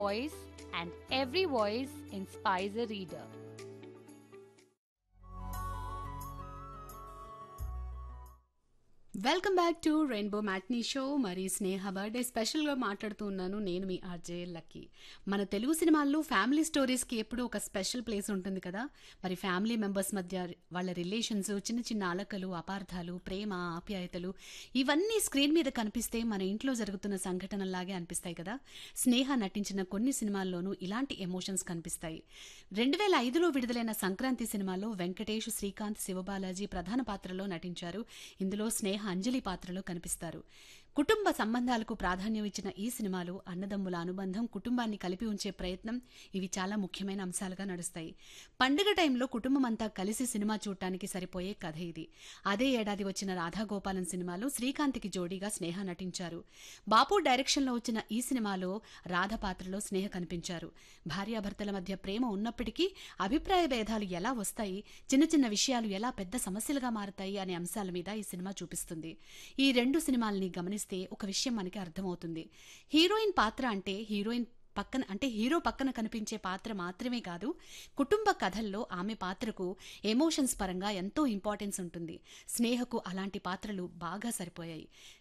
voice, and every voice inspires a reader. Welcome back to rainbow matinee show మరి Sneha birthday స్పెషల్గా మాట్లాడుతూ ఉన్నాను నేను మీ ఆర్జే లక్కీ మన తెలుగు సినిమాల్లో ఫ్యామిలీ స్టోరీస్కి ఎప్పుడూ ఒక స్పెషల్ ప్లేస్ ఉంటుంది కదా మరి ఫ్యామిలీ మెంబర్స్ మధ్య వాళ్ళ రిలేషన్స్ చిన్న చిన్న అలకలు అపార్థాలు ప్రేమ ఆప్యాయతలు ఇవన్నీ స్క్రీన్ మీద కనిపిస్తే మన ఇంట్లో జరుగుతున్న సంఘటనలాగే అనిపిస్తాయి కదా స్నేహ నటించిన కొన్ని సినిమాల్లోనూ ఇలాంటి ఎమోషన్స్ కనిపిస్తాయి రెండు వేల ఐదులో విడుదలైన సంక్రాంతి సినిమాలో వెంకటేష్ శ్రీకాంత్ శివబాలాజీ ప్రధాన పాత్రలో నటించారు ఇందులో స్నేహ అంజలి పాత్రలో కనిపిస్తారు కుటుంబ సంబంధాలకు ప్రాధాన్యం ఇచ్చిన ఈ సినిమాలో అన్నదమ్ముల అనుబంధం కుటుంబాన్ని కలిపి ఉంచే ప్రయత్నం ఇవి చాలా ముఖ్యమైన అంశాలుగా నడుస్తాయి పండుగ టైంలో కుటుంబం అంతా కలిసి సినిమా చూడటానికి సరిపోయే కథ ఇది అదే ఏడాది వచ్చిన రాధాగోపాలన్ సినిమాలో శ్రీకాంత్కి జోడీగా స్నేహ నటించారు బాపు డైరెక్షన్లో వచ్చిన ఈ సినిమాలో రాధ పాత్రలో స్నేహ కనిపించారు భార్యాభర్తల మధ్య ప్రేమ ఉన్నప్పటికీ అభిప్రాయ భేదాలు ఎలా వస్తాయి చిన్న చిన్న విషయాలు ఎలా పెద్ద సమస్యలుగా మారతాయి అనే అంశాల మీద ఈ సినిమా చూపిస్తుంది ఈ రెండు సినిమాల్ని గమనిస్తే ఒక విషయం మనకి అర్థమవుతుంది హీరోయిన్ పాత్ర అంటే హీరోయిన్ పక్కన అంటే హీరో పక్కన కనిపించే పాత్ర మాత్రమే కాదు కుటుంబ కథల్లో ఆమె పాత్రకు ఎమోషన్స్ పరంగా ఎంతో ఇంపార్టెన్స్ ఉంటుంది స్నేహకు అలాంటి పాత్రలు బాగా సరిపోయాయి